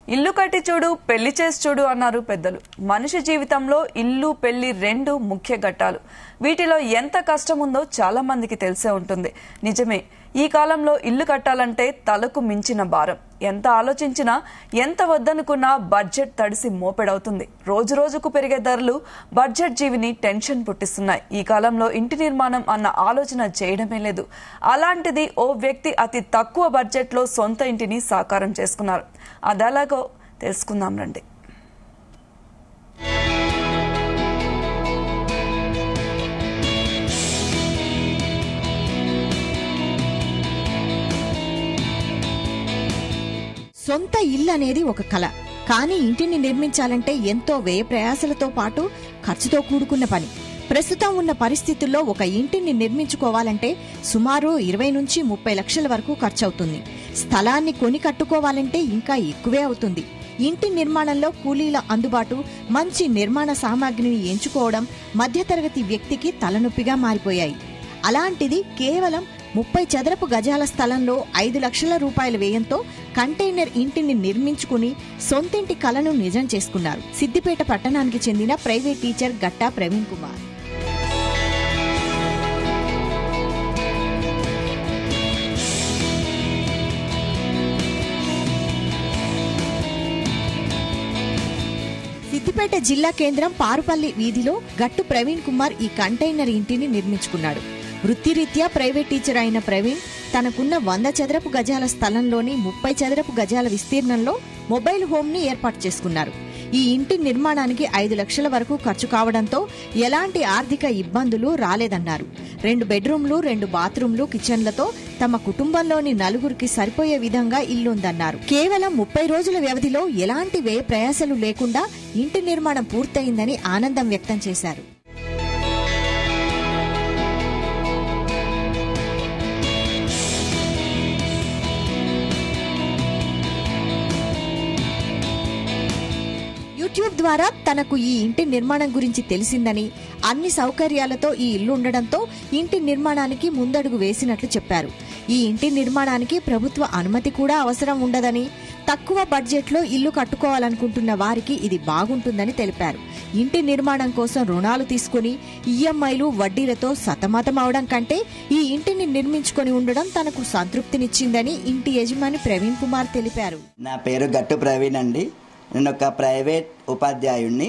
ఇల్లు కట్టి చూడు పెళ్లి చేసి చూడు అన్నారు పెద్దలు మనిషి జీవితంలో ఇల్లు పెళ్లి రెండు ముఖ్య ఘట్టాలు వీటిలో ఎంత కష్టం ఉందో చాలా మందికి తెలిసే ఉంటుంది నిజమే ఈ కాలంలో ఇల్లు కట్టాలంటే తలకు మించిన భారం ఎంత ఆలోచించినా ఎంత వద్దనుకున్నా బడ్జెట్ తడిసి మోపెడవుతుంది రోజు రోజుకు పెరిగే ధరలు బడ్జెట్ జీవిని టెన్షన్ పుట్టిస్తున్నాయి ఈ కాలంలో ఇంటి నిర్మాణం అన్న ఆలోచన చేయడమే లేదు అలాంటిది ఓ వ్యక్తి అతి తక్కువ బడ్జెట్లో సొంత ఇంటిని సాకారం చేసుకున్నారు అదెలాగో తెలుసుకుందాం రండి సొంత ఇల్లు అనేది ఒక కళ కానీ ఇంటిని నిర్మించాలంటే ఎంతో వ్యయ ప్రయాసలతో పాటు ఖర్చుతో కూడుకున్న పని ప్రస్తుతం ఉన్న పరిస్థితుల్లో ఒక ఇంటిని నిర్మించుకోవాలంటే సుమారు ఇరవై నుంచి ముప్పై లక్షల వరకు ఖర్చవుతుంది స్థలాన్ని కొని కట్టుకోవాలంటే ఇంకా ఎక్కువే అవుతుంది ఇంటి నిర్మాణంలో కూలీల అందుబాటు మంచి నిర్మాణ సామాగ్రిని ఎంచుకోవడం మధ్యతరగతి వ్యక్తికి తలనొప్పిగా మారిపోయాయి అలాంటిది కేవలం ముప్పై చదరపు గజాల స్థలంలో ఐదు లక్షల రూపాయల వ్యయంతో కంటైనర్ ఇంటిని నిర్మించుకుని సొంతింటి కలను నిజం చేసుకున్నారు సిద్దిపేట పట్టణానికి చెందిన ప్రైవేట్ టీచర్ గట్టా ప్రవీణ్ కుమార్ సిద్దిపేట జిల్లా కేంద్రం పారుపల్లి వీధిలో గట్టు ప్రవీణ్ కుమార్ ఈ కంటైనర్ ఇంటిని నిర్మించుకున్నాడు వృత్తిరీత్యా ప్రైవేట్ టీచర్ అయిన ప్రవీణ్ తనకున్న వంద చదరపు గజాల స్థలంలోని ముప్పై చదరపు గజాల విస్తీర్ణంలో మొబైల్ హోమ్ ని ఏర్పాటు చేసుకున్నారు ఈ ఇంటి నిర్మాణానికి ఐదు లక్షల వరకు ఖర్చు కావడంతో ఎలాంటి ఆర్థిక ఇబ్బందులు రాలేదన్నారు రెండు బెడ్రూమ్లు రెండు బాత్రూంలు కిచెన్లతో తమ కుటుంబంలోని నలుగురికి సరిపోయే విధంగా ఇల్లుందన్నారు కేవలం ముప్పై రోజుల వ్యవధిలో ఎలాంటి వ్యయ ప్రయాసలు లేకుండా ఇంటి నిర్మాణం పూర్తయిందని ఆనందం వ్యక్తం చేశారు యూట్యూబ్ ద్వారా తనకు ఈ ఇంటి నిర్మాణం గురించి తెలిసిందని అన్ని సౌకర్యాలతో ఈ ఇల్లు ఉండడంతో ఇంటి నిర్మాణానికి ముందడుగు వేసినట్లు చెప్పారు ఈ ఇంటి నిర్మాణానికి ప్రభుత్వ అనుమతి కూడా అవసరం ఉండదని తక్కువ బడ్జెట్లో ఇల్లు కట్టుకోవాలనుకుంటున్న వారికి ఇది బాగుంటుందని తెలిపారు ఇంటి నిర్మాణం కోసం రుణాలు తీసుకుని ఈఎంఐలు వడ్డీలతో సతమతం అవడం కంటే ఈ ఇంటిని నిర్మించుకొని ఉండడం తనకు సంతృప్తినిచ్చిందని ఇంటి యజమాని ప్రవీణ్ కుమార్ తెలిపారు నా పేరు గట్టు ప్రవీణ్ అండి నేను ఒక ప్రైవేట్ ఉపాధ్యాయుణ్ణి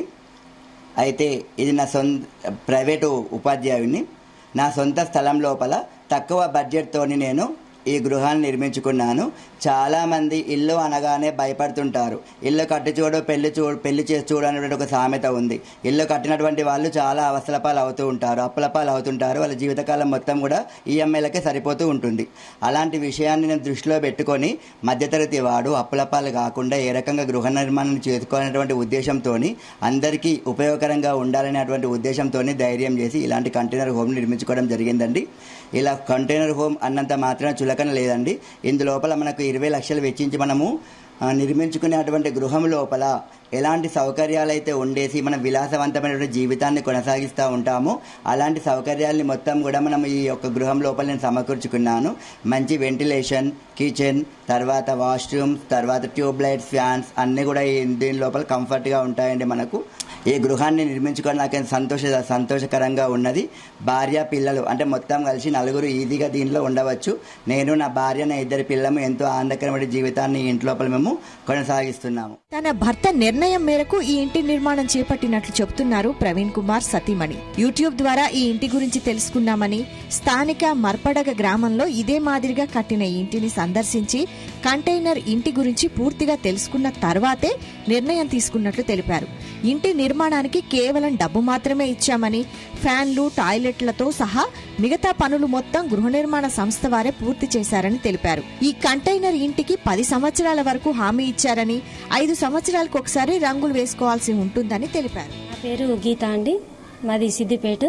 అయితే ఇది నా సొంత ప్రైవేటు ఉపాధ్యాయుణ్ణి నా సొంత స్థలం లోపల తక్కువ బడ్జెట్తోని నేను ఈ గృహాన్ని నిర్మించుకున్నాను చాలామంది ఇల్లు అనగానే భయపడుతుంటారు ఇల్లు కట్టి చూడు పెళ్లి చూడు పెళ్లి చేసి చూడు అనేటువంటి ఒక సామెత ఉంది ఇల్లు కట్టినటువంటి వాళ్ళు చాలా అవసరపాలు అవుతూ ఉంటారు అప్పులపాలు అవుతుంటారు వాళ్ళ జీవితకాలం మొత్తం కూడా ఈఎంఐలకే సరిపోతూ ఉంటుంది అలాంటి విషయాన్ని నేను దృష్టిలో పెట్టుకొని మధ్యతరగతి వాడు అప్పులపాలు కాకుండా ఏ రకంగా గృహ నిర్మాణం చేసుకోవాలనేటువంటి ఉద్దేశంతో అందరికీ ఉపయోగకరంగా ఉండాలనేటువంటి ఉద్దేశంతో ధైర్యం చేసి ఇలాంటి కంటైనర్ హోమ్ నిర్మించుకోవడం జరిగిందండి ఇలా కంటైనర్ హోమ్ అన్నంత మాత్రం చులకన లేదండి ఇందులోపల మనకు ఇరవై లక్షలు వెచ్చించి మనము ఆ, నిర్మించుకునేటువంటి గృహం లోపల ఎలాంటి సౌకర్యాలు అయితే ఉండేసి మనం విలాసవంతమైనటువంటి జీవితాన్ని కొనసాగిస్తూ ఉంటామో అలాంటి సౌకర్యాల్ని మొత్తం కూడా మనం ఈ యొక్క గృహం లోపల నేను సమకూర్చుకున్నాను మంచి వెంటిలేషన్ కిచెన్ తర్వాత వాష్రూమ్స్ తర్వాత ట్యూబ్ లైట్స్ ఫ్యాన్స్ అన్నీ కూడా ఈ దీని లోపల కంఫర్ట్గా ఉంటాయండి మనకు ఈ గృహాన్ని నిర్మించుకోవడం నాకు ఎంతో సంతోష సంతోషకరంగా ఉన్నది భార్య పిల్లలు అంటే మొత్తం కలిసి నలుగురు ఈజీగా దీనిలో ఉండవచ్చు నేను నా భార్య నా ఇద్దరు పిల్లము ఎంతో ఆనందకరమైన జీవితాన్ని ఈ ఇంటి లోపల మేము కొనసాగిస్తున్నాము తన భర్త నిర్ణయం మేరకు ఈ ఇంటి నిర్మాణం చేపట్టినట్లు చెబుతున్నారు ప్రవీణ్ కుమార్ సతీమణి యూట్యూబ్ ద్వారా ఈ ఇంటి గురించి తెలుసుకున్నామని స్థానిక మర్పడగ గ్రామంలో ఇదే మాదిరిగా కట్టిన ఈ ఇంటిని సందర్శించి కంటైనర్ ఇంటి గురించి పూర్తిగా తెలుసుకున్న తర్వాతే నిర్ణయం తీసుకున్నట్లు తెలిపారు ఇంటి నిర్మాణానికి కేవలం డబ్బు మాత్రమే ఇచ్చామని ఫ్యాన్లు టాయిలెట్లతో సహా మిగతా పనులు మొత్తం గృహ నిర్మాణ సంస్థ వారే పూర్తి చేశారని తెలిపారు ఈ కంటైనర్ ఇంటికి పది సంవత్సరాల వరకు హామీ ఇచ్చారని ఐదు సంవత్సరాలకు ఒకసారి రంగులు వేసుకోవాల్సి ఉంటుందని తెలిపారు నా పేరు గీత అండి మాది సిద్దిపేట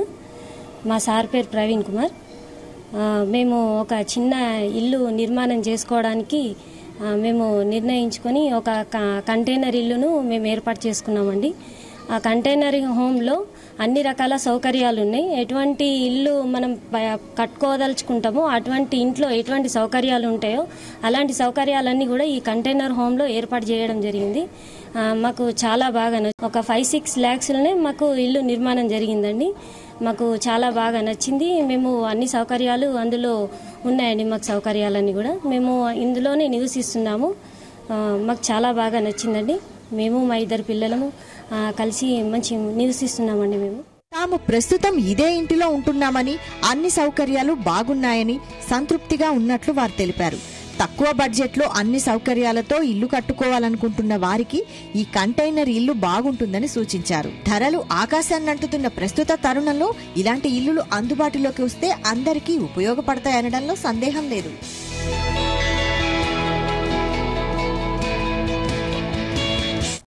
మా సార్ పేరు ప్రవీణ్ కుమార్ ఆ, మేము ఒక చిన్న ఇల్లు నిర్మాణం చేసుకోవడానికి ఆ, మేము నిర్ణయించుకొని ఒక క- కంటైనర్ ఇల్లును మేము ఏర్పాటు చేసుకున్నామండి ఆ కంటైనర్ హోమ్లో అన్ని రకాల సౌకర్యాలు ఉన్నాయి ఎటువంటి ఇల్లు మనం ప- కట్టుకోదలుచుకుంటామో అటువంటి ఇంట్లో ఎటువంటి సౌకర్యాలు ఉంటాయో అలాంటి సౌకర్యాలన్నీ కూడా ఈ కంటైనర్ హోమ్లో ఏర్పాటు చేయడం జరిగింది ఆ, మాకు చాలా బాగా నచ్చి ఒక ఫైవ్ సిక్స్ ల్యాక్స్లోనే మాకు ఇల్లు నిర్మాణం జరిగిందండి మాకు చాలా బాగా నచ్చింది మేము అన్ని సౌకర్యాలు అందులో ఉన్నాయండి మాకు సౌకర్యాలన్నీ కూడా మేము ఇందులోనే నివసిస్తున్నాము ఆ, మాకు చాలా బాగా నచ్చిందండి మేము మా ఇద్దరు పిల్లలము ఆ, కలిసి మంచి నివసిస్తున్నామండి మేము తాము ప్రస్తుతం ఇదే ఇంటిలో ఉంటున్నామని అన్ని సౌకర్యాలు బాగున్నాయని సంతృప్తిగా ఉన్నట్లు వారు తెలిపారు తక్కువ బడ్జెట్లో అన్ని సౌకర్యాలతో ఇల్లు కట్టుకోవాలనుకుంటున్న వారికి ఈ కంటైనర్ ఇల్లు బాగుంటుందని సూచించారు ధరలు ఆకాశాన్నంటుతున్న ప్రస్తుత తరుణంలో ఇలాంటి ఇల్లులు అందుబాటులోకి వస్తే అందరికీ ఉపయోగపడతాయనడంలో సందేహం లేదు